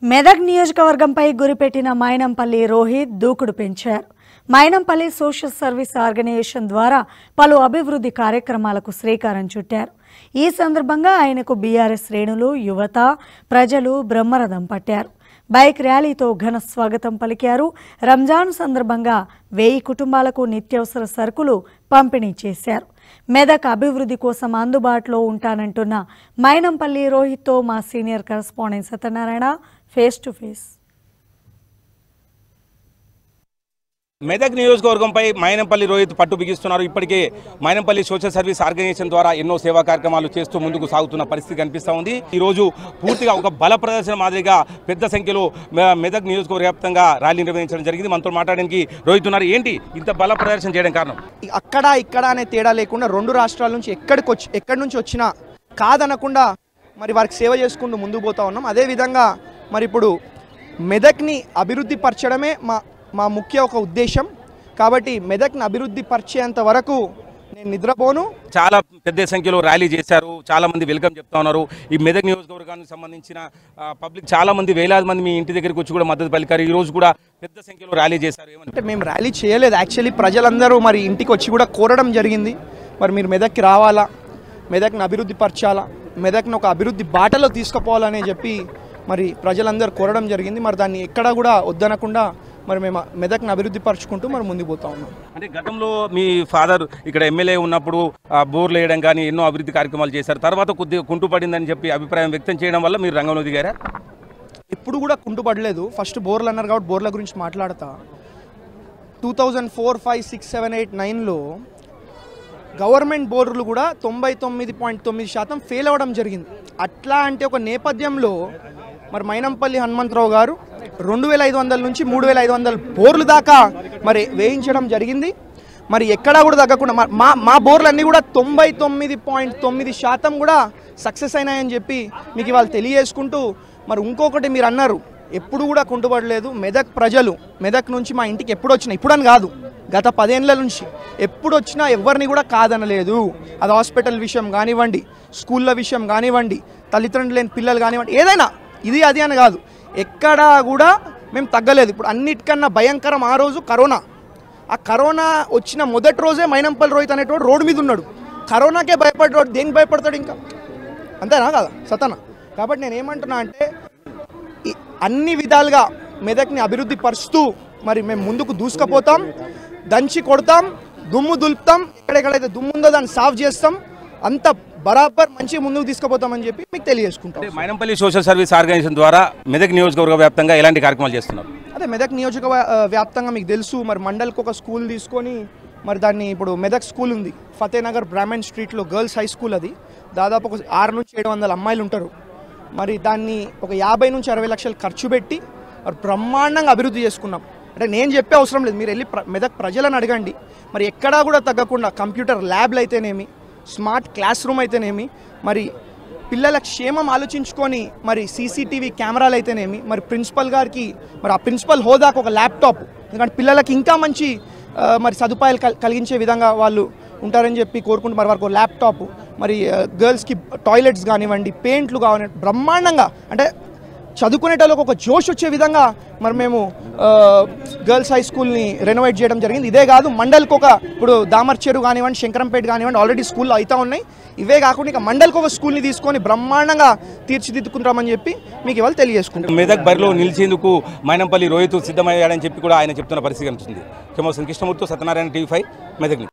మెదక్ నియోజకవర్గంపై గురిపెట్టిన మైనంపల్లి రోహిత్ దూకుడు పెంచారు Mynampally social service organisation ద్వారా పలు అభివృద్ధి కార్యక్రమాలకు శ్రీకారం చుట్టారు ఈ సందర్భంగా ఆయనకు బీఆర్ఎస్ శ్రేణులు యువత ప్రజలు బ్రహ్మరథం పట్టారు బైక్ ర్యాలీతో ఘన స్వాగతం పలికారు రంజాన్ సందర్భంగా వెయ్యి కుటుంబాలకు నిత్యావసర సరుకులు పంపిణీ చేశారు మెదక్ అభివృద్ధి కోసం అందుబాటులో ఉంటానంటున్న మైనంపల్లి రోహిత్తో మా senior correspondent Satyanarayana face to face Medak నియోజకవర్గంపై మైనంపల్లి రోహిత్ పట్టు బిగిస్తున్నారు ఇప్పటికే మైనంపల్లి సోషల్ సర్వీస్ ఆర్గనైజేషన్ ద్వారా ఎన్నో సేవా కార్యక్రమాలు చేస్తూ ముందుకు సాగుతున్న పరిస్థితి కనిపిస్తూ ఉంది ఈ రోజు పూర్తిగా ఒక బల ప్రదర్శన మాదిరిగా పెద్ద సంఖ్యలో మె- మెదక్ నియోజకవర్గ వ్యాప్తంగా ర్యాలీ నిర్వహించడం జరిగింది మనతో మాట్లాడడానికి రోహిత్ ఉన్నారు ఏంటి ఇంత బల ప్రదర్శన చేయడం కారణం అక్కడ ఇక్కడ అనే తేడా లేకుండా రెండు రాష్ట్రాల నుంచి ఎక్కడికి వచ్చి ఎక్కడి నుంచి వచ్చినా కాదనకుండా మరి వారికి సేవ చేసుకుంటూ ముందుకు పోతా ఉన్నాం అదేవిధంగా మరి ఇప్పుడు మెదక్ని అభివృద్ధి పరచడమే మా మా ముఖ్య ఒక ఉద్దేశం కాబట్టి మెదక్ని అభివృద్ధి పరిచేంత వరకు నేను నిద్రపోను చాలా పెద్ద సంఖ్యలో ర్యాలీ చేశారు చాలా మంది వెల్కమ్ చెప్తా ఉన్నారు ఈ మెదక్ నియోజకవర్గానికి సంబంధించిన ఆ, పబ్లిక్ చాలా మంది వేలాది మంది మీ ఇంటి దగ్గరికి వచ్చి కూడా మద్దతు పలికారు ఈ రోజు కూడా పెద్ద సంఖ్యలో ర్యాలీ చేశారు ఏమని అంటే మేము ర్యాలీ చేయలేదు యాక్చువల్లీ ప్రజలందరూ మరి ఇంటికి వచ్చి కూడా కోరడం జరిగింది మరి మీరు మెదక్కి రావాలా మెదక్ని అభివృద్ధి పరచాలా మెదక్ని ఒక అభివృద్ధి బాటలో తీసుకుపోవాలని చెప్పి మరి ప్రజలందరూ కోరడం జరిగింది మరి దాన్ని ఎక్కడా కూడా వద్దనకుండా మరి మేము మెదక్ని అభివృద్ధి పరచుకుంటూ మరి ముందుకు పోతా ఉన్నాం అంటే గతంలో మీ ఫాదర్ ఇక్కడ ఎమ్మెల్యే ఉన్నప్పుడు ఆ, బోర్లు వేయడం కానీ ఎన్నో అభివృద్ధి కార్యక్రమాలు చేశారు తర్వాత కొద్దిగా కుంటు పడిందని చెప్పి అభిప్రాయం వ్యక్తం చేయడం వల్ల మీరు రంగంలో దిగారా ఎప్పుడు కూడా కుంటుపడలేదు ఫస్ట్ బోర్లు అన్నారు కాబట్టి బోర్ల గురించి మాట్లాడతా two thousand four five six seven eight నైన్లో గవర్నమెంట్ బోర్డులు కూడా తొంభై తొమ్మిది పాయింట్ తొమ్మిది శాతం ఫెయిల్ అవ్వడం జరిగింది అట్లా అంటే ఒక నేపథ్యంలో మరి మైనంపల్లి హనుమంతరావు గారు రెండు వేల ఐదు వందల నుంచి మూడు వేల ఐదు వందల బోర్లు దాకా మరి వేయించడం జరిగింది మరి ఎక్కడా కూడా తగ్గకుండా మా- మా మా బోర్లు అన్నీ కూడా తొంభై తొమ్మిది పాయింట్ తొమ్మిది శాతం కూడా సక్సెస్ అయినాయని చెప్పి మీకు ఇవాళ తెలియజేసుకుంటూ మరి ఇంకొకటి మీరు అన్నారు ఎప్పుడు కూడా కుంటుపడలేదు మెదక్ ప్రజలు మెదక్ నుంచి మా ఇంటికి ఎప్పుడు వచ్చినా ఇప్పుడని కాదు గత పదేళ్ల నుంచి ఎప్పుడు వచ్చినా ఎవరిని కూడా కాదనలేదు అది హాస్పిటల్ విషయం కానివ్వండి స్కూళ్ళ విషయం కానివ్వండి తల్లిదండ్రులు లేని పిల్లలు కానివ్వండి ఏదైనా ఇది అది అని కాదు ఎక్కడా కూడా మేము తగ్గలేదు ఇప్పుడు అన్నిటికన్నా భయంకరం ఆ రోజు కరోనా ఆ కరోనా వచ్చిన మొదటి రోజే మైనంపల్లి రోహిత్ అనేటోడు రోడ్డు మీద ఉన్నాడు కరోనాకే భయపడ్డాడు దేనికి భయపడతాడు ఇంకా అంతేనా కదా సతన కాబట్టి నేను ఏమంటున్నా అంటే ఈ అన్ని విధాలుగా మెదక్ని అభివృద్ధి పరుస్తూ మరి మేము ముందుకు దూసుకుపోతాం దంచి కొడతాం దుమ్ము దులుపుతాం ఎక్కడెక్కడైతే దుమ్ము ఉందో దాన్ని సాఫ్ చేస్తాం అంత బరాబర్ మంచిగా ముందుకు తీసుకుపోతామని చెప్పి మీకు తెలియజేసుకుంటాం అంటే మైనంపల్లి సోషల్ సర్వీస్ ఆర్గనైజేషన్ ద్వారా మెదక్ నియోజకవర్గ వ్యాప్తంగా ఎలాంటి కార్యక్రమాలు చేస్తున్నారు అదే మెదక్ నియోజక వ్యాప్తంగా మీకు తెలుసు మరి మండల్కి ఒక స్కూల్ తీసుకొని మరి దాన్ని ఇప్పుడు మెదక్ స్కూల్ ఉంది ఫతేనగర్ బ్రాహ్మణ్ స్ట్రీట్లో గర్ల్స్ హై స్కూల్ అది దాదాపు ఒక ఆరు నుంచి ఏడు వందల అమ్మాయిలు ఉంటారు మరి దాన్ని ఒక యాభై నుంచి అరవై లక్షలు ఖర్చు పెట్టి మరి బ్రహ్మాండంగా అభివృద్ధి చేసుకున్నాం అంటే నేను చెప్పే అవసరం లేదు మీరు వెళ్ళి ప్ర- మెదక్ ప్రజలను అడగండి మరి ఎక్కడా కూడా తగ్గకుండా కంప్యూటర్ ల్యాబ్లు అయితేనేమి స్మార్ట్ క్లాస్ రూమ్ అయితేనేమి మరి పిల్లల క్షేమం ఆలోచించుకొని మరి సీసీటీవీ కెమెరాలు అయితేనేమి మరి ప్రిన్సిపల్ గారికి మరి ఆ ప్రిన్సిపల్ హోదాకు ఒక ల్యాప్టాప్ ఎందుకంటే పిల్లలకి ఇంకా మంచి ఆ, మరి సదుపాయాలు కల్- కలిగించే విధంగా వాళ్ళు ఉంటారని చెప్పి కోరుకుంటూ మరి వారికి ఒక ల్యాప్టాప్ మరి ఆ, గర్ల్స్కి టాయిలెట్స్ కానివ్వండి పెయింట్లు కానివ్వండి బ్రహ్మాండంగా అంటే చదువుకునేటోళ్ళకి ఒక జోష్ వచ్చే విధంగా మరి మేము ఆ, గర్ల్స్ హై స్కూల్ని రెనోవేట్ చేయడం జరిగింది ఇదే కాదు మండల్కి ఒక ఇప్పుడు దామర్ చెరువు కానివ్వండి శంకరంపేట కానివ్వండి ఆల్రెడీ స్కూల్లో అవుతా ఉన్నాయి ఇవే కాకుండా ఇక మండల్కి ఒక స్కూల్ని తీసుకొని బ్రహ్మాండంగా తీర్చిదిద్దుకుంటామని చెప్పి మీకు ఇవాళ తెలియజేసుకుంటాం మెదక్ బరిలో నిలిచేందుకు మైనంపల్లి రోహిత్ సిద్ధమయ్యాడని చెప్పి కూడా ఆయన చెప్తున్న పరిస్థితి కనిపిస్తుంది కెమోసన్ కృష్ణమూర్తి సత్యనారాయణ టీవీ ఫైవ్ మెదక్ నుంచి.